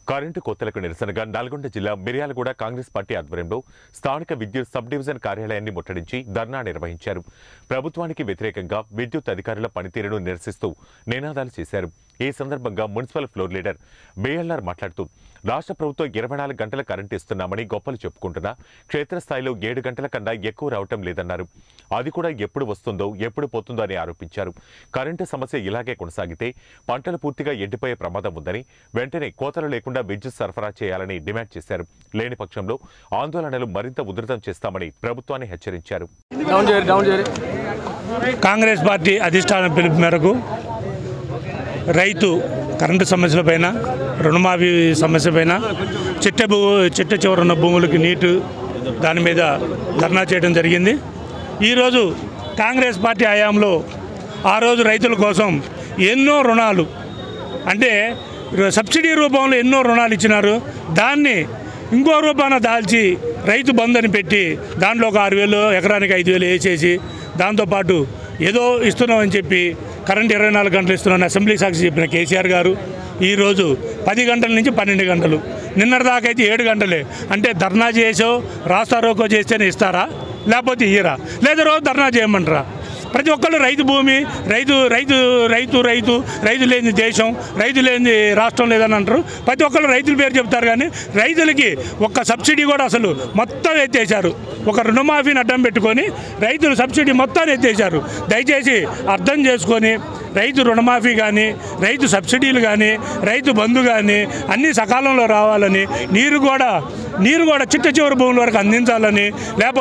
current కోతలకు నిరసనగా నల్గొండ జిల్లా మిర్యాలగూడ కాంగ్రెస్ పార్టీ ఆధ్వర్యంలో స్థానిక విద్యుత్ సబ్ డివిజన్ కార్యాలయాన్ని ముట్టడించి ధర్నా నిర్వహించారు ప్రభుత్వానికి వ్యతిరేకంగా విద్యుత్ అధికారుల పనితీరును నిరసిస్తూ నినాదాలు చేశారు ఈ సందర్భంగా మున్సిపల్ ఫ్లోర్ లీడర్ బిఎల్ఆర్ మాట్లాడుతూ రాష్ట్ర ప్రభుత్వం ఇరవై నాలుగు గంటల కరెంటు ఇస్తున్నామని గొప్పలు చెప్పుకుంటున్నా క్షేత్రస్థాయిలో ఏడు గంటల కన్నా ఎక్కువ రావటం లేదన్నారు అది కూడా ఎప్పుడు వస్తుందో ఎప్పుడు పోతుందో అని ఆరోపించారు కరెంటు సమస్య ఇలాగే కొనసాగితే పంటలు పూర్తిగా ఎండిపోయే ప్రమాదం ఉందని వెంటనే కోతలు లేకుండా విద్యుత్ సరఫరా చేయాలని డిమాండ్ చేశారు లేని పక్షంలో ఆందోళనలు మరింత ఉధృతం చేస్తామని ప్రభుత్వాన్ని హెచ్చరించారు డౌన్ చేయరు డౌన్ చేయరు కాంగ్రెస్ పార్టీ అధిష్టాన పిలుపు మేరకు రైతు కరెంటు సమస్యలపైన రుణమాఫీ సమస్యపైన చిట్ట భూ చిట్ట చివర ఉన్న భూములకి నీటు దాని మీద ధర్నా చేయడం జరిగింది ఈరోజు కాంగ్రెస్ పార్టీ హయాంలో ఆ రోజు రైతుల కోసం ఎన్నో రుణాలు అంటే సబ్సిడీ రూపంలో ఎన్నో రుణాలు ఇచ్చినారు దాన్ని ఇంకో రూపాన దాల్చి రైతు బంధుని పెట్టి దాంట్లో ఒక ఆరు వేలు ఎకరానికి ఐదు వేలు వేసేసి దాంతోపాటు ఏదో ఇస్తున్నామని చెప్పి కరెంట్ ఇరవై నాలుగు గంటలు ఇస్తున్నాను అసెంబ్లీ సాక్షి చెప్పిన కేసీఆర్ గారు ఈరోజు పది గంటల నుంచి పన్నెండు గంటలు నిన్నటిదాకా అయితే ఏడు గంటలే అంటే ధర్నా చేసో రాస్తా రోకో చేస్తేనే ఇస్తారా లేకపోతే ఇయ్యరా లేదా రోజు ధర్నా చేయమంటారా ప్రతి ఒక్కళ్ళు రైతు భూమి రైతు రైతు రైతు రైతు రైతు లేని దేశం రైతు లేని రాష్ట్రం లేదని అంటారు ప్రతి ఒక్కళ్ళు రైతుల పేరు చెప్తారు కానీ రైతులకి ఒక్క సబ్సిడీ కూడా అసలు మొత్తం ఎత్తేసారు ఒక రుణమాఫీని అడ్డం పెట్టుకొని రైతులు సబ్సిడీ మొత్తాన్ని ఎత్తేసారు దయచేసి అర్థం చేసుకొని రైతు రుణమాఫీ కానీ రైతు సబ్సిడీలు కానీ రైతు బంధు కానీ అన్నీ సకాలంలో రావాలని నీరు కూడా నీరు కూడా చిట్ట చివరి భూముల వరకు అందించాలని లేకపోతే